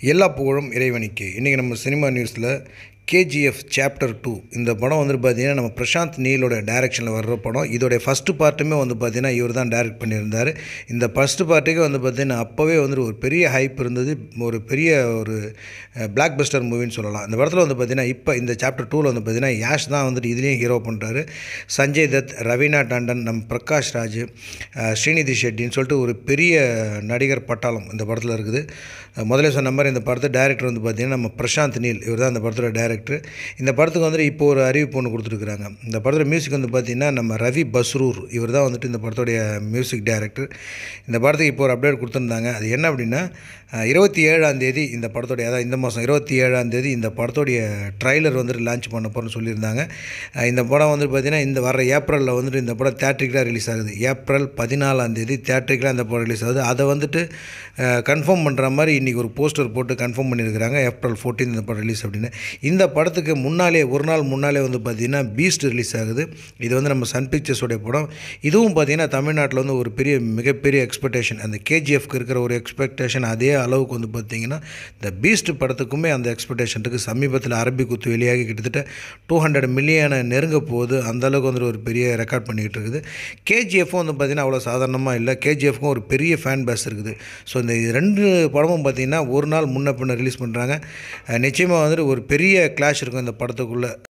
எல்லா புகழும் இறைவனுக்கு இன்றைக்கி நம்ம சினிமா நியூஸில் கேஜிஎஃப் சாப்டர் டூ இந்த படம் வந்துட்டு பார்த்தீங்கன்னா நம்ம பிரசாந்த் நீலோட டைரக்ஷனில் வர்ற படம் இதோடைய ஃபஸ்ட்டு பார்ட்டுமே வந்து பார்த்தீங்கன்னா இவர் தான் டைரக்ட் பண்ணியிருந்தார் இந்த ஃபஸ்ட்டு பார்ட்டுக்கே வந்து பார்த்தீங்கன்னா அப்போவே வந்துட்டு ஒரு பெரிய ஹைப் இருந்தது ஒரு பெரிய ஒரு பிளாக் பஸ்டர் மூவின்னு சொல்லலாம் இந்த படத்தில் வந்து பார்த்தீங்கன்னா இப்போ இந்த சாப்டர் டூவில் வந்து பார்த்தீங்கன்னா யாஷ் தான் வந்துட்டு இதுலேயும் ஹீரோ பண்ணுறாரு சஞ்சய் தத் ரவீனா டாண்டன் நம்ம பிரகாஷ் ராஜ் அஹ், ஸ்ரீநிதி ஷெட்டின்னு சொல்லிட்டு ஒரு பெரிய நடிகர் பட்டாளம் இந்த படத்தில் இருக்குது அஹ், முதல்ல சொன்ன மாதிரி இந்த படத்தை டைரக்டர் வந்து பார்த்தீங்கன்னா நம்ம பிரசாந்த் நீல் இவர் தான் இந்த படத்தோட டைரக்டர் இந்த படத்துக்கு வந்துட்டு இப்போ ஒரு அறிவிப்பு ஒன்று கொடுத்துருக்குறாங்க இந்த படத்தோட மியூசிக் வந்து பார்த்தீங்கன்னா நம்ம ரவி பஸ்ரூர் இவர் தான் வந்துட்டு இந்த படத்தோடைய மியூசிக் டைரக்டர் இந்த படத்துக்கு இப்போ ஒரு அப்டேட் கொடுத்துருந்தாங்க அது என்ன அப்படின்னா அஹ், இருபத்தி ஏழாம் தேதி இந்த படத்தோடைய அதாவது இந்த மாதம் இருபத்தி ஏழாம் தேதி இந்த படத்தோடைய ட்ரைலர் வந்துட்டு லான்ச் பண்ண போகிறோம்னு சொல்லியிருந்தாங்க அஹ், இந்த படம் வந்துட்டு பார்த்தீங்கன்னா இந்த வர ஏப்ரலில் வந்துட்டு இந்த படம் தேட்ரிக்கலாக ரிலீஸ் ஆகுது ஏப்ரல் பதினாலாம் தேதி தேட்ரிக்கலாக இந்த படம் ரிலீஸ் ஆகுது அதை வந்துட்டு கன்ஃபார்ம் பண்ணுற மாதிரி இன்றைக்கி ஒரு போஸ்டர் போட்டு கன்ஃபார்ம் பண்ணியிருக்கிறாங்க ஏப்ரல் 14 இந்த படம் ரிலீஸ் அப்படின்னு இந்த படத்துக்கு முன்னாலே ஒரு நாள் முன்னாலே வந்து பார்த்திங்கன்னா பீஸ்ட் ரிலீஸ் ஆகுது இது வந்து நம்ம சன் பிக்சர்ஸோடைய படம் இதுவும் பார்த்திங்கன்னா தமிழ்நாட்டில் வந்து ஒரு பெரிய மிகப்பெரிய எக்ஸ்பெக்டேஷன் அந்த கேஜிஎஃப்க்கு இருக்கிற ஒரு எக்ஸ்பெக்டேஷன் அதே அளவுக்கு வந்து பார்த்திங்கன்னா இந்த பீஸ்ட் படத்துக்குமே அந்த எக்ஸ்பெக்டேஷன் இருக்குது சமீபத்தில் அரபி குத்து வெளியாகி கிட்டத்தட்ட டூ ஹண்ட்ரட் மில்லியனை நெருங்க போகுது அந்த அளவுக்கு வந்து ஒரு பெரிய ரெக்கார்ட் பண்ணிக்கிட்டு இருக்குது கேஜிஎஃப்பும் வந்து பார்த்திங்கன்னா அவ்வளோ சாதாரணமாக இல்லை கேஜிஎஃப்க்கும் ஒரு பெரிய ஃபேன் பேஸ் இருக்குது ஸோ இந்த ரெண்டு படமும் பார்த்திங்கன்னா ஒரு நாள் முன்ன பின்ன ரிலீஸ் பண்ணுறாங்க நிச்சயமாக வந்துட்டு ஒரு பெரிய கிளாஷ் இருக்கும் இந்த படத்துக்குள்ளே